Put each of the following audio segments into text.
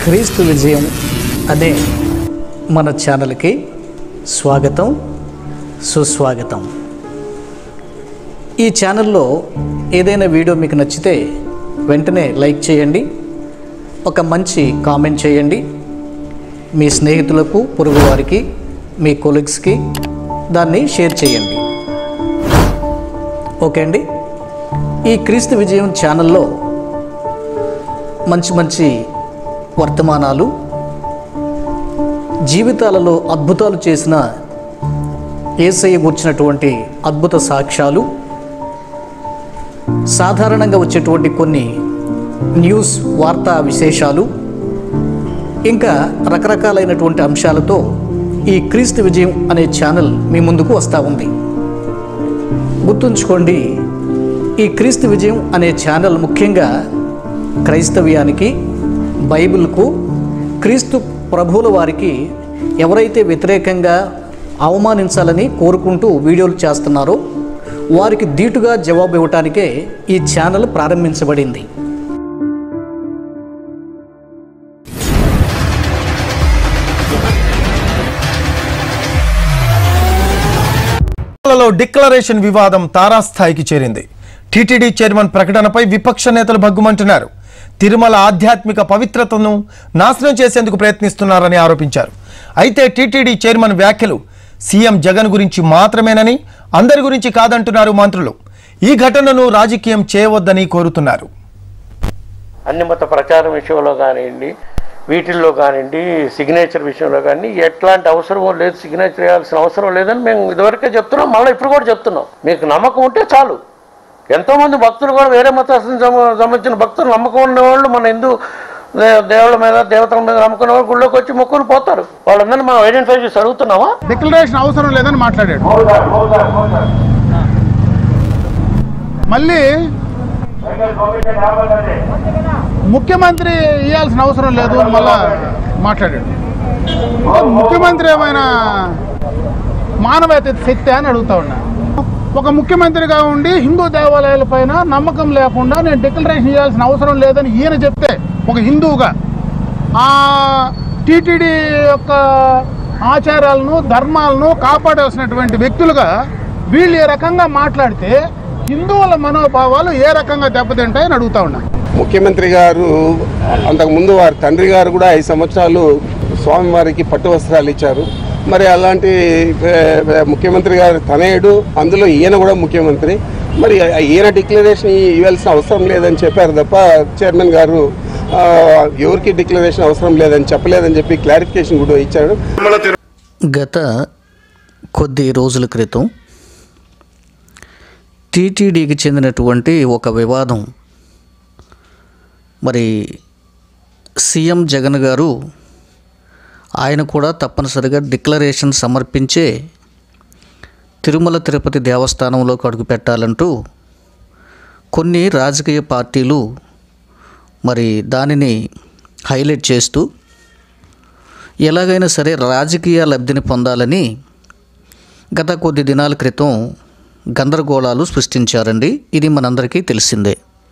క్రీస్తు విజయం అనే మన ఛానల్కి స్వాగతం సుస్వాగతం ఈ ఛానల్లో ఏదైనా వీడియో మీకు నచ్చితే వెంటనే లైక్ చేయండి ఒక మంచి కామెంట్ చేయండి మీ స్నేహితులకు పొరుగు వారికి మీ కొలీగ్స్కి దాన్ని షేర్ చేయండి ఓకే అండి ఈ క్రీస్తు విజయం ఛానల్లో మంచి మంచి వర్తమానాలు జీవితాలలో అద్భుతాలు చేసిన ఏసయ్య కూర్చున్నటువంటి అద్భుత సాక్ష్యాలు సాధారణంగా వచ్చేటువంటి కొన్ని న్యూస్ వార్తా విశేషాలు ఇంకా రకరకాలైనటువంటి అంశాలతో ఈ క్రీస్తు విజయం అనే ఛానల్ మీ ముందుకు వస్తూ ఉంది గుర్తుంచుకోండి ఈ క్రీస్తు విజయం అనే ఛానల్ ముఖ్యంగా క్రైస్తవ్యానికి బైబిల్కు క్రీస్తు ప్రభువుల వారికి ఎవరైతే వ్యతిరేకంగా అవమానించాలని కోరుకుంటూ వీడియోలు చేస్తున్నారో వారికి ధీటుగా జవాబు ఇవ్వటానికే ఈ ఛానల్ ప్రారంభించబడింది లలో డిక్లరేషన్ వివాదం తారాస్థాయికి చేరింది టీటీడీ చైర్మన్ ప్రకటనపై విపక్ష నేతలు భగ్గుమంటున్నారు తిరుమల ఆధ్యాత్మిక పవిత్రతను నాశనం చేసేందుకు ప్రయత్నిస్తున్నారని ఆరోపించారు అయితే టీటీడీ చైర్మన్ వ్యాఖ్యలు సీఎం జగన్ గురించి మాత్రమేనని అందరి గురించి కాదంటున్నారు మంత్రులు ఈ ఘటనను రాజకీయం చేయవద్దని కోరుతున్నారు అన్ని మత ప్రచారం విషయంలో కానివ్వండి వీటిల్లో కానివ్వండి సిగ్నేచర్ విషయంలో కానీ ఎట్లాంటి అవసరం లేదు సిగ్నేచర్ చేయాల్సిన అవసరం లేదని మేము ఇదివరకే చెప్తున్నాం మళ్ళీ ఇప్పుడు కూడా చెప్తున్నాం మీకు నమ్మకం ఉంటే చాలు ఎంతోమంది భక్తులు కూడా వేరే మతానికి సంబంధించిన భక్తులు నమ్మకం ఉన్న వాళ్ళు మన హిందూ దే- దేవుళ్ళ మీద దేవతల మీద నమ్మకం వాళ్ళు గుళ్ళోకి వచ్చి మొక్కులు పోతారు వాళ్ళందరినీ మనం ఐడెంటిఫై చేసి అడుగుతున్నామా డిక్లరేషన్ అవసరం లేదని మాట్లాడాడు మళ్ళీ ముఖ్యమంత్రి ఇవ్వాల్సిన అవసరం లేదు అని మళ్ళా మాట్లాడాడు అంటే ముఖ్యమంత్రి ఏమైనా మానవత శక్తి అని అడుగుతా ఉన్నా ఒక ముఖ్యమంత్రిగా ఉండి హిందూ దేవాలయాల పైన నమ్మకం లేకుండా నేను డిక్లరేషన్ ఇవ్వాల్సిన అవసరం లేదని ఈయన చెప్తే ఒక హిందువుగా ఆ టీటీడీ యొక్క ఆచారాలను ధర్మాలను కాపాడాల్సినటువంటి వ్యక్తులుగా వీళ్ళు ఏ రకంగా మాట్లాడితే హిందువుల మనోభావాలు ఏ రకంగా దెబ్బతింటాయని అడుగుతా ఉన్నా ముఖ్యమంత్రి గారు అంతకుముందు వారి తండ్రి గారు కూడా ఐదు సంవత్సరాలు స్వామివారికి పట్టు వస్త్రాలు ఇచ్చారు మరి అలాంటి ఏ, ఏ, ముఖ్యమంత్రి గారు తనయుడు అందులో ఈయన కూడా ముఖ్యమంత్రి మరి ఈయన డిక్లరేషన్ ఇవ్వాల్సిన అవసరం లేదని చెప్పారు తప్ప చైర్మన్ గారు ఆ, ఎవరికి డిక్లరేషన్ అవసరం లేదని చెప్పలేదని చెప్పి క్లారిఫికేషన్ కూడా ఇచ్చాడు గత కొద్ది రోజుల క్రితం టీటీడీకి చెందినటువంటి ఒక వివాదం మరి సీఎం జగన్ గారు ఆయన కూడా తప్పనిసరిగా డిక్లరేషన్ సమర్పించే తిరుమల తిరుపతి దేవస్థానంలోకి అడుగుపెట్టాలంటూ కొన్ని రాజకీయ పార్టీలు మరి దానిని హైలైట్ చేస్తూ ఎలాగైనా సరే రాజకీయ లబ్ధిని పొందాలని గత కొద్ది దినాల క్రితం గందరగోళాలు సృష్టించారండి ఇది మనందరికీ తెలిసిందే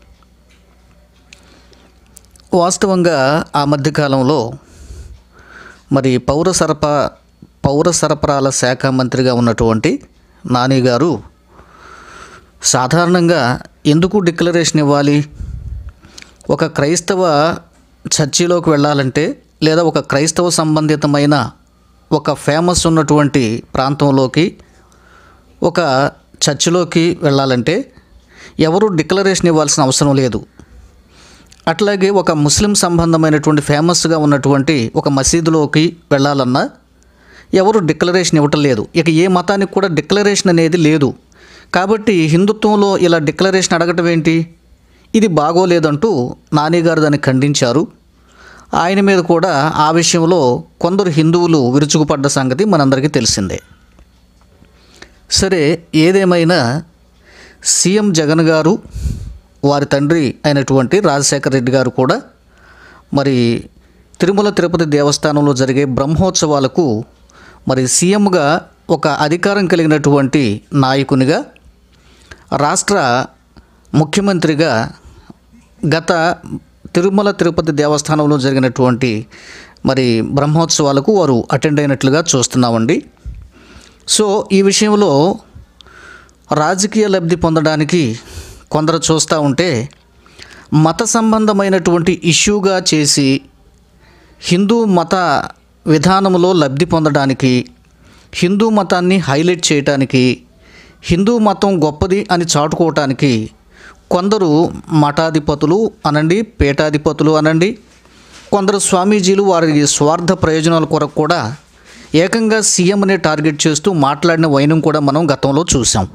వాస్తవంగా ఆ మధ్యకాలంలో మరి పౌర సరఫ పౌర సరఫరాల శాఖ మంత్రిగా ఉన్నటువంటి నాని గారు సాధారణంగా ఎందుకు డిక్లరేషన్ ఇవ్వాలి ఒక క్రైస్తవ చర్చిలోకి వెళ్ళాలంటే లేదా ఒక క్రైస్తవ సంబంధితమైన ఒక ఫేమస్ ఉన్నటువంటి ప్రాంతంలోకి ఒక చర్చిలోకి వెళ్ళాలంటే ఎవరు డిక్లరేషన్ ఇవ్వాల్సిన అవసరం లేదు అట్లాగే ఒక ముస్లిం సంబంధమైనటువంటి ఫేమస్గా ఉన్నటువంటి ఒక మసీదులోకి వెళ్ళాలన్నా ఎవరు డిక్లరేషన్ ఇవ్వటం లేదు ఇక ఏ మతానికి కూడా డిక్లరేషన్ అనేది లేదు కాబట్టి హిందుత్వంలో ఇలా డిక్లరేషన్ అడగటం ఏంటి ఇది బాగోలేదంటూ నాని గారు దాన్ని ఖండించారు ఆయన మీద కూడా ఆ విషయంలో కొందరు హిందువులు విరుచుకుపడ్డ సంగతి మనందరికీ తెలిసిందే సరే ఏదేమైనా సీఎం జగన్ గారు వారి తండ్రి అయినటువంటి రాజశేఖర రెడ్డి గారు కూడా మరి తిరుమల తిరుపతి దేవస్థానంలో జరిగే బ్రహ్మోత్సవాలకు మరి సీఎంగా ఒక అధికారం కలిగినటువంటి నాయకునిగా రాష్ట్ర ముఖ్యమంత్రిగా గత తిరుమల తిరుపతి దేవస్థానంలో జరిగినటువంటి మరి బ్రహ్మోత్సవాలకు వారు అటెండ్ అయినట్లుగా చూస్తున్నామండి సో ఈ విషయంలో రాజకీయ లబ్ధి పొందడానికి కొందరు చూస్తూ ఉంటే మత సంబంధమైనటువంటి ఇష్యూగా చేసి హిందూ మత విధానంలో లబ్ధి పొందడానికి హిందూ మతాన్ని హైలైట్ చేయటానికి హిందూ మతం గొప్పది అని చాటుకోవటానికి కొందరు మఠాధిపతులు అనండి పీఠాధిపతులు అనండి కొందరు స్వామీజీలు వారి స్వార్థ ప్రయోజనాల కొరకు కూడా ఏకంగా సీఎంనే టార్గెట్ చేస్తూ మాట్లాడిన వైనం కూడా మనం గతంలో చూసాం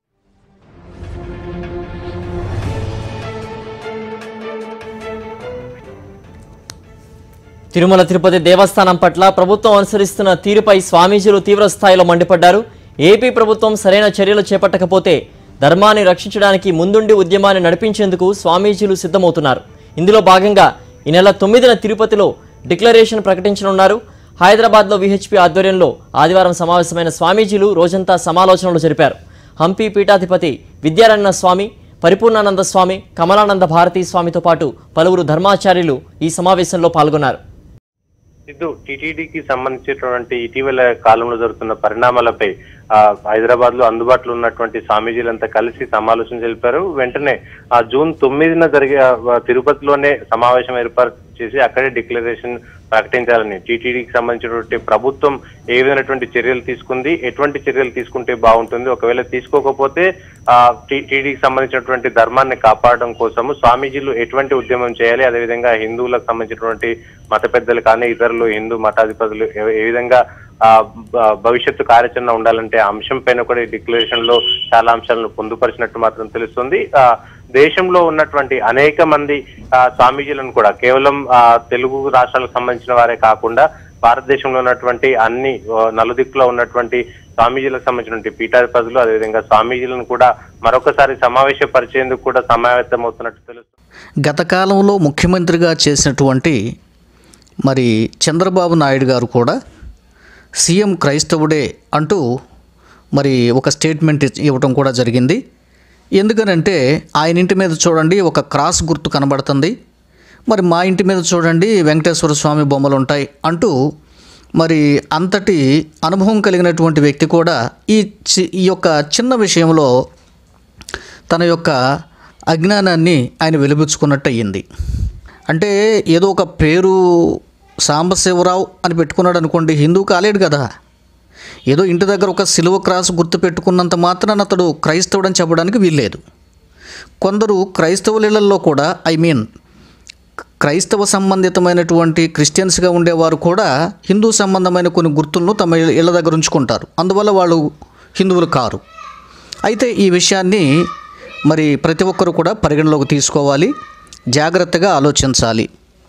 తిరుమల తిరుపతి దేవస్థానం పట్ల ప్రభుత్వం అనుసరిస్తున్న తీరుపై స్వామీజీలు తీవ్ర స్థాయిలో మండిపడ్డారు ఏపీ ప్రభుత్వం సరైన చర్యలు చేపట్టకపోతే ధర్మాన్ని రక్షించడానికి ముందుండి ఉద్యమాన్ని నడిపించేందుకు స్వామీజీలు సిద్ధమవుతున్నారు ఇందులో భాగంగా ఈ నెల తొమ్మిదిన తిరుపతిలో డిక్లరేషన్ ప్రకటించనున్నారు హైదరాబాద్లో విహెచ్పి ఆధ్వర్యంలో ఆదివారం సమావేశమైన స్వామీజీలు రోజంతా సమాలోచనలు జరిపారు హంపి పీఠాధిపతి విద్యారణ్య స్వామి పరిపూర్ణానంద స్వామి కమలానంద భారతీ స్వామితో పాటు పలువురు ధర్మాచార్యులు ఈ సమావేశంలో పాల్గొన్నారు సిద్ధు టీటీడీకి సంబంధించినటువంటి ఇటీవల కాలంలో జరుగుతున్న పరిణామాలపై ఆ, హైదరాబాద్ లో అందుబాటులో ఉన్నటువంటి స్వామీజీలంతా కలిసి సమాలోచన జరిపారు వెంటనే ఆ జూన్ తొమ్మిదిన జరిగే ఆ, తిరుపతిలోనే సమావేశం ఏర్పాటు చేసి అక్కడే డిక్లరేషన్ ప్రకటించాలని టీటీడీకి సంబంధించినటువంటి ప్రభుత్వం ఏ విధమైనటువంటి చర్యలు తీసుకుంది ఎటువంటి చర్యలు తీసుకుంటే బాగుంటుంది ఒకవేళ తీసుకోకపోతే ఆ టీటీడీకి సంబంధించినటువంటి ధర్మాన్ని కాపాడడం కోసము స్వామీజీలు ఎటువంటి ఉద్యమం చేయాలి అదేవిధంగా హిందువులకు సంబంధించినటువంటి మత పెద్దలు కానీ ఇతరులు హిందూ మఠాధిపతులు ఏ ఏ విధంగా ఆ భ- భవిష్యత్తు కార్యాచరణ ఉండాలంటే ఆ అంశం పైన కూడా ఈ డిక్లరేషన్ లో చాలా అంశాలను పొందుపరిచినట్టు మాత్రం తెలుస్తుంది ఆ దేశంలో ఉన్నటువంటి అనేక మంది ఆ, స్వామీజీలను కూడా కేవలం ఆ, తెలుగు రాష్ట్రాలకు సంబంధించిన వారే కాకుండా భారతదేశంలో ఉన్నటువంటి అన్ని ఆ, నలుదిక్కులో ఉన్నటువంటి స్వామీజీలకు సంబంధించినటువంటి పీఠాధిపతులు అదేవిధంగా స్వామీజీలను కూడా మరొకసారి సమావేశపరిచేందుకు కూడా సమావేశమవుతున్నట్టు తెలుస్తుంది గత కాలంలో ముఖ్యమంత్రిగా చేసినటువంటి మరి చంద్రబాబు నాయుడు గారు కూడా సీఎం క్రైస్తవుడే అంటూ మరి ఒక స్టేట్మెంట్ ఇచ్- ఇవ్వటం కూడా జరిగింది ఎందుకనంటే ఆయన ఇంటి మీద చూడండి ఒక క్రాస్ గుర్తు కనబడుతుంది మరి మా ఇంటి మీద చూడండి వెంకటేశ్వర స్వామి బొమ్మలు ఉంటాయి అంటూ మరి అంతటి అనుభవం కలిగినటువంటి వ్యక్తి కూడా ఈ చి- ఈ యొక్క చిన్న విషయంలో తన యొక్క అజ్ఞానాన్ని ఆయన వెలిబుచ్చుకున్నట్టు అయ్యింది అంటే ఏదో ఒక పేరు సాంబశివరావు అని పెట్టుకున్నాడు అనుకోండి హిందూ కాలేడు కదా ఏదో ఇంటి దగ్గర ఒక సిలువ క్రాస్ గుర్తు పెట్టుకున్నంత మాత్రాన అతడు క్రైస్తవుడని చెప్పడానికి వీల్లేదు కొందరు క్రైస్తవులలో కూడా ఐ మీన్ క్రైస్తవ సంబంధితమైనటువంటి క్రిస్టియన్స్గా ఉండేవారు కూడా హిందూ సంబంధమైన కొన్ని గుర్తులను తమ ఇళ్ళ దగ్గర ఉంచుకుంటారు అందువల్ల వాళ్ళు హిందువులు కారు అయితే ఈ విషయాన్ని మరి ప్రతి ఒక్కరు కూడా పరిగణలోకి తీసుకోవాలి జాగ్రత్తగా ఆలోచించాలి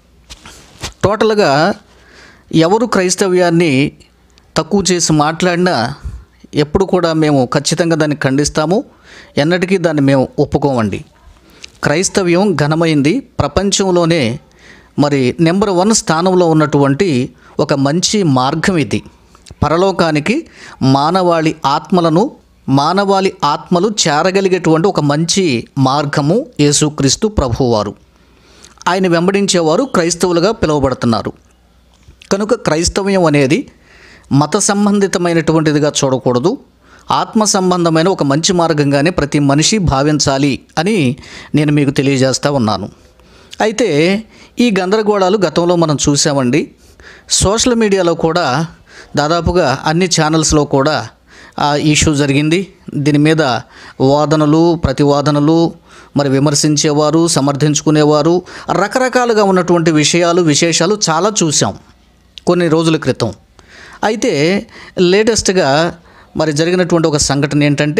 టోటల్గా ఎవరు క్రైస్తవ్యాన్ని తక్కువ చేసి మాట్లాడినా ఎప్పుడు కూడా మేము ఖచ్చితంగా దాన్ని ఖండిస్తాము ఎన్నటికీ దాన్ని మేము ఒప్పుకోమండి క్రైస్తవ్యం ఘనమైంది ప్రపంచంలోనే మరి నెంబర్ వన్ స్థానంలో ఉన్నటువంటి ఒక మంచి మార్గం ఇది పరలోకానికి మానవాళి ఆత్మలను మానవాళి ఆత్మలు చేరగలిగేటువంటి ఒక మంచి మార్గము యేసుక్రీస్తు ప్రభువారు ఆయన వెంబడించేవారు క్రైస్తవులుగా పిలువబడుతున్నారు కనుక క్రైస్తవ్యం అనేది మత సంబంధితమైనటువంటిదిగా చూడకూడదు ఆత్మ సంబంధమైన ఒక మంచి మార్గంగానే ప్రతి మనిషి భావించాలి అని నేను మీకు తెలియజేస్తా ఉన్నాను అయితే ఈ గందరగోళాలు గతంలో మనం చూసామండి సోషల్ మీడియాలో కూడా దాదాపుగా అన్ని ఛానల్స్లో కూడా ఆ ఇష్యూ జరిగింది దీని మీద వాదనలు ప్రతివాదనలు మరి విమర్శించేవారు సమర్థించుకునేవారు రకరకాలుగా ఉన్నటువంటి విషయాలు విశేషాలు చాలా చూసాం కొన్ని రోజుల క్రితం అయితే లేటెస్ట్గా మరి జరిగినటువంటి ఒక సంఘటన ఏంటంటే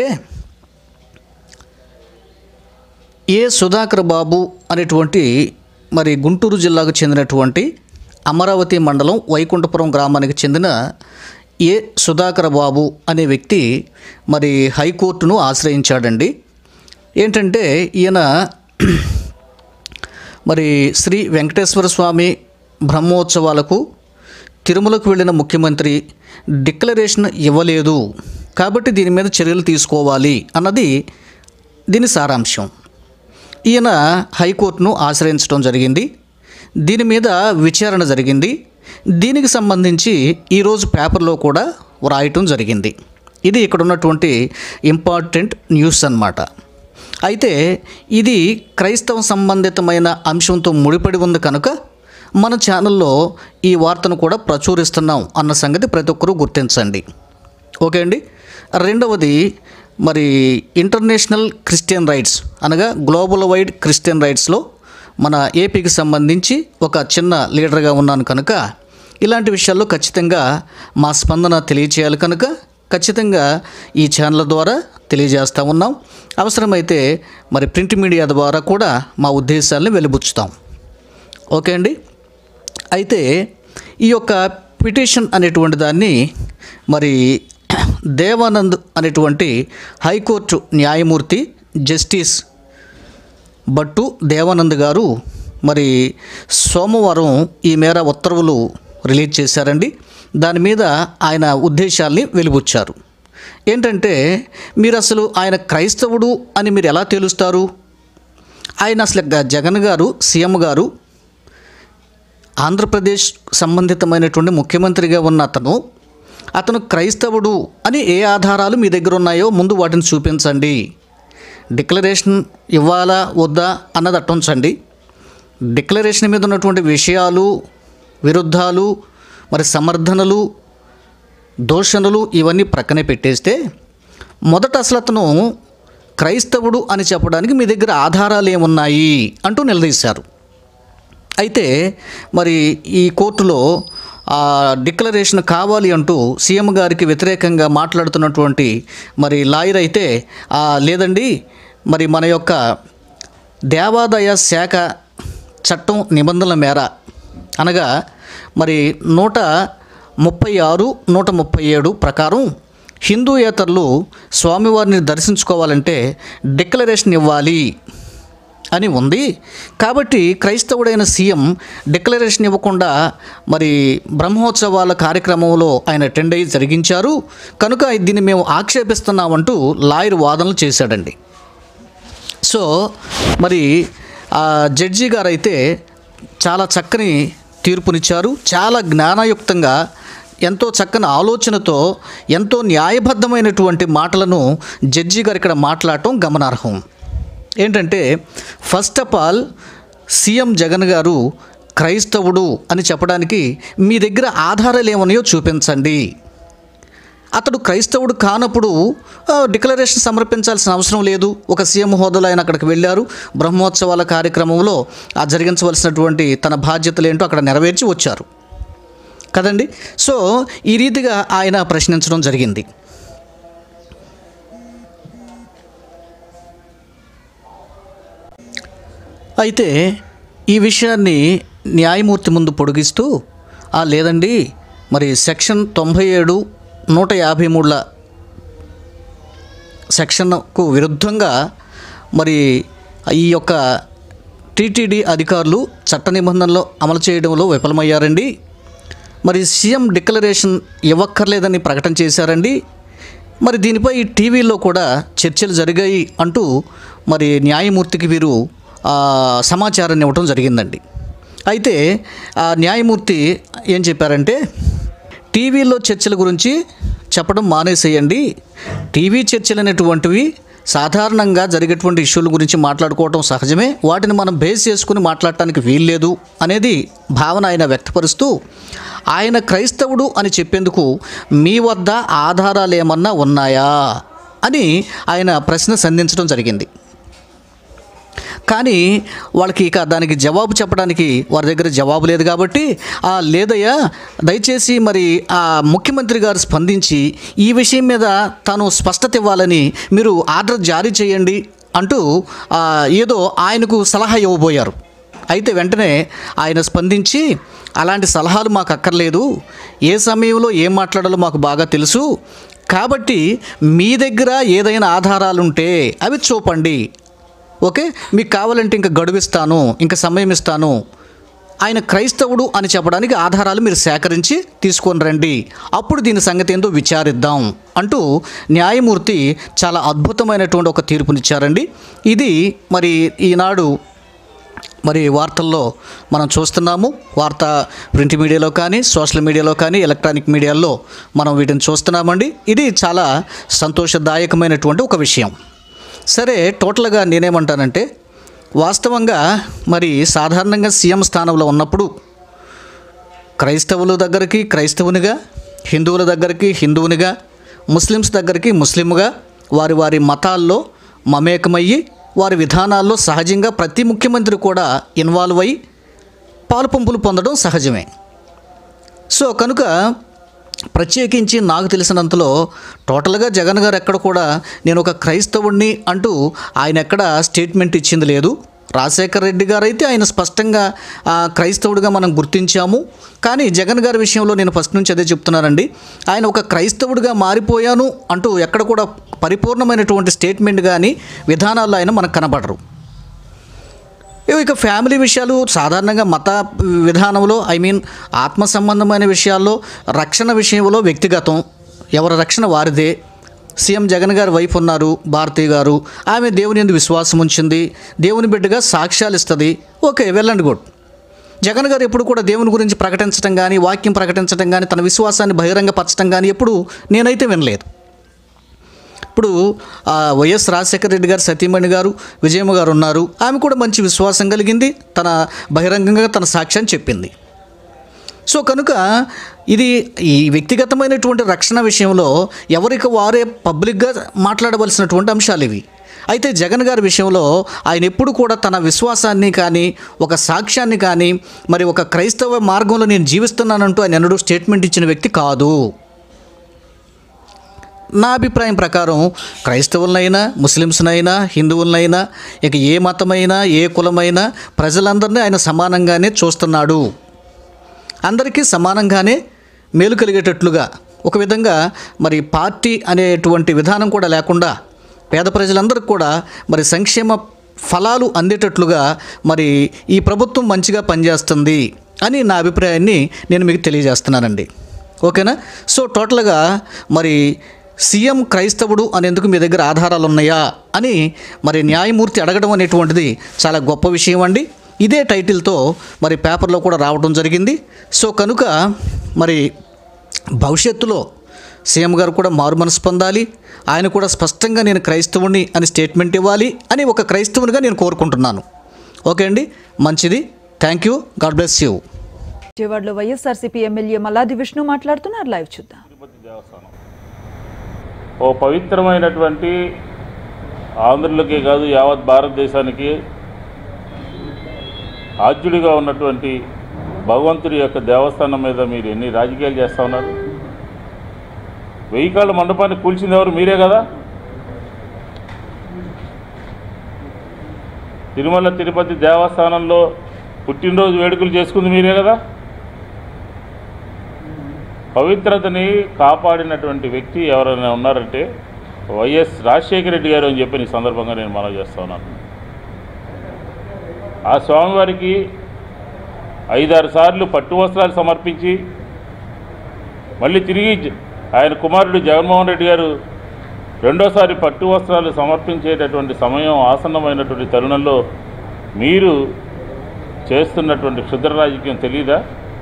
ఏ సుధాకర్ బాబు అనేటువంటి మరి గుంటూరు జిల్లాకు చెందినటువంటి అమరావతి మండలం వైకుంఠపురం గ్రామానికి చెందిన ఏ సుధాకర్ బాబు అనే వ్యక్తి మరి హైకోర్టును ఆశ్రయించాడండి ఏంటంటే ఈయన మరి శ్రీ వెంకటేశ్వర స్వామి బ్రహ్మోత్సవాలకు తిరుమలకు వెళ్ళిన ముఖ్యమంత్రి డిక్లరేషన్ ఇవ్వలేదు కాబట్టి దీని మీద చర్యలు తీసుకోవాలి అన్నది దీని సారాంశం ఈయన హైకోర్టును ఆశ్రయించడం జరిగింది దీని మీద విచారణ జరిగింది దీనికి సంబంధించి ఈరోజు పేపర్లో కూడా వ్రాయటం జరిగింది ఇది ఇక్కడ ఉన్నటువంటి ఇంపార్టెంట్ న్యూస్ అన్నమాట అయితే ఇది క్రైస్తవ సంబంధితమైన అంశంతో ముడిపడి ఉంది కనుక మన ఛానల్లో ఈ వార్తను కూడా ప్రచురిస్తున్నాం అన్న సంగతి ప్రతి ఒక్కరూ గుర్తించండి ఓకే అండి రెండవది మరి ఇంటర్నేషనల్ క్రిస్టియన్ రైట్స్ అనగా గ్లోబల్ వైడ్ క్రిస్టియన్ రైట్స్లో మన ఏపీకి సంబంధించి ఒక చిన్న లీడర్గా ఉన్నాను కనుక ఇలాంటి విషయాల్లో ఖచ్చితంగా మా స్పందన తెలియచేయాలి కనుక ఖచ్చితంగా ఈ ఛానల్ ద్వారా తెలియజేస్తూ ఉన్నాం అవసరమైతే మరి ప్రింట్ మీడియా ద్వారా కూడా మా ఉద్దేశాలను వెలిబుచ్చుతాం ఓకే అండి అయితే ఈ యొక్క పిటిషన్ అనేటువంటి దాన్ని మరి దేవానంద్ అనేటువంటి హైకోర్టు న్యాయమూర్తి జస్టిస్ భట్టు దేవానంద్ గారు మరి సోమవారం ఈ మేర ఉత్తర్వులు రిలీజ్ చేశారండి దాని మీద ఆయన ఉద్దేశాల్ని వెలిబుచ్చారు ఏంటంటే మీరు అసలు ఆయన క్రైస్తవుడు అని మీరు ఎలా తెలుస్తారు ఆయన అసలు గ- జగన్ గారు సీఎం గారు ఆంధ్రప్రదేశ్ సంబంధితమైనటువంటి ముఖ్యమంత్రిగా ఉన్న అతను అతను క్రైస్తవుడు అని ఏ ఆధారాలు మీ దగ్గర ఉన్నాయో ముందు వాటిని చూపించండి డిక్లరేషన్ ఇవ్వాలా వద్దా అన్నది అట్టుంచండి డిక్లరేషన్ మీద ఉన్నటువంటి విషయాలు విరుద్ధాలు మరి సమర్థనలు దూషణలు ఇవన్నీ ప్రక్కనే పెట్టేస్తే మొదట అసలు అతను క్రైస్తవుడు అని చెప్పడానికి మీ దగ్గర ఆధారాలు ఏమున్నాయి అంటూ నిలదీశారు అయితే మరి ఈ కోర్టులో ఆ డిక్లరేషన్ కావాలి అంటూ సీఎం గారికి వ్యతిరేకంగా మాట్లాడుతున్నటువంటి మరి లాయర్ అయితే "ఆ, లేదండి మరి మన యొక్క దేవాదాయ శాఖ చట్టం నిబంధనల మేర అనగా మరి నూట ముప్పై ఆరు నూట ముప్పై ఏడు ప్రకారం హిందూయేతరులు స్వామివారిని దర్శించుకోవాలంటే డిక్లరేషన్ ఇవ్వాలి అని ఉంది కాబట్టి క్రైస్తవుడైన సీఎం డిక్లరేషన్ ఇవ్వకుండా మరి బ్రహ్మోత్సవాల కార్యక్రమంలో ఆయన అటెండ్ అయ్యి జరిగించారు కనుక దీన్ని మేము ఆక్షేపిస్తున్నామంటూ లాయర్ వాదనలు చేశాడండి సో మరి ఆ జడ్జి గారు అయితే చాలా చక్కని తీర్పునిచ్చారు చాలా జ్ఞానయుక్తంగా ఎంతో చక్కని ఆలోచనతో ఎంతో న్యాయబద్ధమైనటువంటి మాటలను జడ్జి గారు ఇక్కడ మాట్లాడటం గమనార్హం ఏంటంటే first of all CM Jagan గారు క్రైస్తవుడు అని చెప్పడానికి మీ దగ్గర ఆధారాలు ఏమన్నాయో చూపించండి అతడు క్రైస్తవుడు కానప్పుడు ఆ, డిక్లరేషన్ సమర్పించాల్సిన అవసరం లేదు ఒక సీఎం హోదాలో ఆయన అక్కడికి వెళ్ళారు బ్రహ్మోత్సవాల కార్యక్రమంలో ఆ జరిగించవలసినటువంటి తన బాధ్యతలు ఏంటో అక్కడ నెరవేర్చి వచ్చారు కదండి సో ఈ రీతిగా ఆయన ప్రశ్నించడం జరిగింది అయితే ఈ విషయాన్ని న్యాయమూర్తి ముందు పొడిగిస్తూ ఆ లేదండి మరి సెక్షన్ తొంభై ఏడు నూట యాభై మూడుల సెక్షన్కు విరుద్ధంగా మరి ఈ యొక్క టీటీడీ అధికారులు చట్ట నిబంధనలు అమలు చేయడంలో విఫలమయ్యారండి మరి సీఎం డిక్లరేషన్ ఇవ్వక్కర్లేదని ప్రకటన చేశారండి మరి దీనిపై టీవీలో కూడా చర్చలు జరిగాయి అంటూ మరి న్యాయమూర్తికి వీరు ఆ, సమాచారాన్ని ఇవ్వటం జరిగిందండి అయితే ఆ న్యాయమూర్తి ఏం చెప్పారంటే టీవీలో చర్చల గురించి చెప్పడం మానేసేయండి టీవీ చర్చలు అనేటువంటివి సాధారణంగా జరిగేటువంటి ఇష్యూల గురించి మాట్లాడుకోవటం సహజమే వాటిని మనం బేస్ చేసుకుని మాట్లాడటానికి వీల్లేదు అనేది భావన ఆయన వ్యక్తపరుస్తూ ఆయన క్రైస్తవుడు అని చెప్పేందుకు మీ వద్ద ఆధారాలు ఏమన్నా ఉన్నాయా అని ఆయన ప్రశ్న సంధించడం జరిగింది కానీ వాళ్ళకి ఇక దానికి జవాబు చెప్పడానికి వారి దగ్గర జవాబు లేదు కాబట్టి ఆ లేదయ్యా దయచేసి మరి ఆ ముఖ్యమంత్రి గారు స్పందించి ఈ విషయం మీద తాను స్పష్టత ఇవ్వాలని మీరు ఆర్డర్ జారీ చేయండి అంటూ ఆ, ఏదో ఆయనకు సలహా ఇవ్వబోయారు అయితే వెంటనే ఆయన స్పందించి అలాంటి సలహాలు మాకు అక్కర్లేదు ఏ సమయంలో ఏం మాట్లాడాలో మాకు బాగా తెలుసు కాబట్టి మీ దగ్గర ఏదైనా ఆధారాలుంటే అవి చూపండి ఓకే మీకు కావాలంటే ఇంకా గడువిస్తాను ఇంకా సమయం ఇస్తాను ఆయన క్రైస్తవుడు అని చెప్పడానికి ఆధారాలు మీరు సేకరించి తీసుకొని రండి అప్పుడు దీని సంగతి ఏందో విచారిద్దాం అంటూ న్యాయమూర్తి చాలా అద్భుతమైనటువంటి ఒక తీర్పునిచ్చారండి ఇది మరి ఈనాడు మరి వార్తల్లో మనం చూస్తున్నాము వార్త ప్రింట్ మీడియాలో కానీ సోషల్ మీడియాలో కానీ ఎలక్ట్రానిక్ మీడియాల్లో మనం వీటిని చూస్తున్నామండి ఇది చాలా సంతోషదాయకమైనటువంటి ఒక విషయం సరే టోటల్గా నేనేమంటానంటే వాస్తవంగా మరి సాధారణంగా సీఎం స్థానంలో ఉన్నప్పుడు క్రైస్తవుల దగ్గరికి క్రైస్తవునిగా హిందువుల దగ్గరికి హిందువునిగా ముస్లిమ్స్ దగ్గరికి ముస్లింగా వారి వారి మతాల్లో మమేకమయ్యి వారి విధానాల్లో సహజంగా ప్రతి ముఖ్యమంత్రి కూడా ఇన్వాల్వ్ అయ్యి పాలు పంపులు పొందడం సహజమే సో కనుక ప్రత్యేకించి నాకు తెలిసినంతలో టోటల్గా జగన్ గారు ఎక్కడ కూడా నేను ఒక క్రైస్తవుణ్ణి అంటూ ఆయన ఎక్కడ స్టేట్మెంట్ ఇచ్చింది లేదు రాజశేఖర రెడ్డి గారు అయితే ఆయన స్పష్టంగా ఆ, క్రైస్తవుడిగా మనం గుర్తించాము కానీ జగన్ గారి విషయంలో నేను ఫస్ట్ నుంచి అదే చెప్తున్నానండి ఆయన ఒక క్రైస్తవుడిగా మారిపోయాను అంటూ ఎక్కడ కూడా పరిపూర్ణమైనటువంటి స్టేట్మెంట్ కానీ విధానాల్లో ఆయన మనకు కనబడరు ఇవి ఇక ఫ్యామిలీ విషయాలు సాధారణంగా మత విధానంలో ఐ మీన్ ఆత్మ సంబంధమైన విషయాల్లో రక్షణ విషయంలో వ్యక్తిగతం ఎవరి రక్షణ వారిదే సీఎం జగన్ గారి వైఫ్ ఉన్నారు భారతి గారు ఆమె దేవుని ఎందుకు విశ్వాసం ఉంచింది దేవుని బిడ్డగా సాక్ష్యాలు ఇస్తుంది okay well and good Jagan గారు ఎప్పుడు కూడా దేవుని గురించి ప్రకటించడం కానీ వాక్యం ప్రకటించడం కానీ తన విశ్వాసాన్ని బహిరంగపరచడం కానీ ఎప్పుడు నేనైతే వినలేదు ఇప్పుడు ఆ, వైఎస్ రాజశేఖర రెడ్డి గారు సతీమణి గారు విజయమ్మ గారు ఉన్నారు ఆమె కూడా మంచి విశ్వాసం కలిగింది తన బహిరంగంగా తన సాక్ష్యాన్ని చెప్పింది సో కనుక ఇది ఈ వ్యక్తిగతమైనటువంటి రక్షణ విషయంలో ఎవరికి వారే పబ్లిక్గా మాట్లాడవలసినటువంటి అంశాలు ఇవి అయితే జగన్ గారి విషయంలో ఆయన ఎప్పుడు కూడా తన విశ్వాసాన్ని కానీ ఒక సాక్ష్యాన్ని కానీ మరి ఒక క్రైస్తవ మార్గంలో నేను జీవిస్తున్నానంటూ ఆయన ఎన్నడూ స్టేట్మెంట్ ఇచ్చిన వ్యక్తి కాదు నా అభిప్రాయం ప్రకారం క్రైస్తవులనైనా ముస్లిమ్స్నైనా హిందువులనైనా ఇక ఏ మతమైనా ఏ కులమైనా ప్రజలందరినీ ఆయన సమానంగానే చూస్తున్నాడు అందరికీ సమానంగానే మేలు కలిగేటట్లుగా ఒక విధంగా మరి పార్టీ అనేటువంటి విధానం కూడా లేకుండా పేద ప్రజలందరికీ కూడా మరి సంక్షేమ ఫలాలు అందేటట్లుగా మరి ఈ ప్రభుత్వం మంచిగా పనిచేస్తుంది అని నా అభిప్రాయాన్ని నేను మీకు తెలియజేస్తున్నానండి ఓకేనా సో టోటల్గా మరి సీఎం క్రైస్తవుడు అనేందుకు మీ దగ్గర ఆధారాలు ఉన్నాయా అని మరి న్యాయమూర్తి అడగడం అనేటువంటిది చాలా గొప్ప విషయం అండి ఇదే టైటిల్తో మరి పేపర్లో కూడా రావడం జరిగింది సో కనుక మరి భవిష్యత్తులో సీఎం గారు కూడా మారు మనసు పొందాలి ఆయన కూడా స్పష్టంగా నేను క్రైస్తవుని అని స్టేట్మెంట్ ఇవ్వాలి అని ఒక క్రైస్తవునిగా నేను కోరుకుంటున్నాను ఓకే అండి మంచిది thank you God bless you విజయవాడలో వైఎస్ఆర్సీపీ ఎమ్మెల్యే మల్లాది విష్ణు మాట్లాడుతున్నారు లైవ్ చూద్దాం ఓ పవిత్రమైనటువంటి ఆంధ్రులకే కాదు యావత్ భారతదేశానికి ఆద్యుడిగా ఉన్నటువంటి భగవంతుడి యొక్క దేవస్థానం మీద మీరు ఎన్ని రాజకీయాలు చేస్తా ఉన్నారు వెయ్యి కాళ్ళ మండపాన్ని కూల్చింది ఎవరు మీరే కదా తిరుమల తిరుపతి దేవస్థానంలో పుట్టినరోజు వేడుకలు చేసుకుంది మీరే కదా పవిత్రతని కాపాడినటువంటి వ్యక్తి ఎవరైనా ఉన్నారంటే వైఎస్ రాజశేఖర రెడ్డి గారు అని చెప్పి ఈ సందర్భంగా నేను మనవి చేస్తా ఉన్నాను ఆ స్వామివారికి ఐదారు సార్లు పట్టు వస్త్రాలు సమర్పించి మళ్ళీ తిరిగి జ- ఆయన కుమారుడు జగన్మోహన్ రెడ్డి గారు రెండోసారి పట్టు వస్త్రాలు సమర్పించేటటువంటి సమయం ఆసన్నమైనటువంటి తరుణంలో మీరు చేస్తున్నటువంటి క్షుద్ర రాజకీయం తెలీదా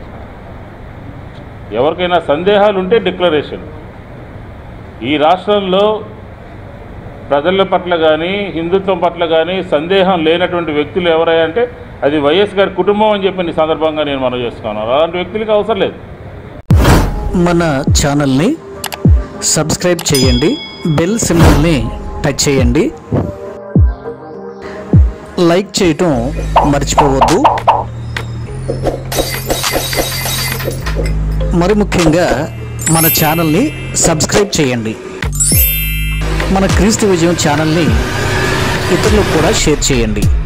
ఎవరికైనా సందేహాలు ఉంటే డిక్లరేషన్ ఈ రాష్ట్రంలో ప్రజల పట్ల కానీ హిందుత్వం పట్ల కానీ సందేహం లేనటువంటి వ్యక్తులు ఎవరయ్యా అంటే అది వైఎస్ గారి కుటుంబం అని చెప్పి ఈ సందర్భంగా నేను మనం చేస్తున్నాను అలాంటి వ్యక్తులకి అవసరం లేదు మన ఛానల్ని సబ్స్క్రైబ్ చేయండి బెల్ సింబల్ని టచ్ చేయండి లైక్ చేయటం మర్చిపోవద్దు మరి ముఖ్యంగా మన ఛానల్ని సబ్స్క్రైబ్ చేయండి మన క్రీస్తు విజయం ఛానల్ని ఇతరులకు కూడా షేర్ చేయండి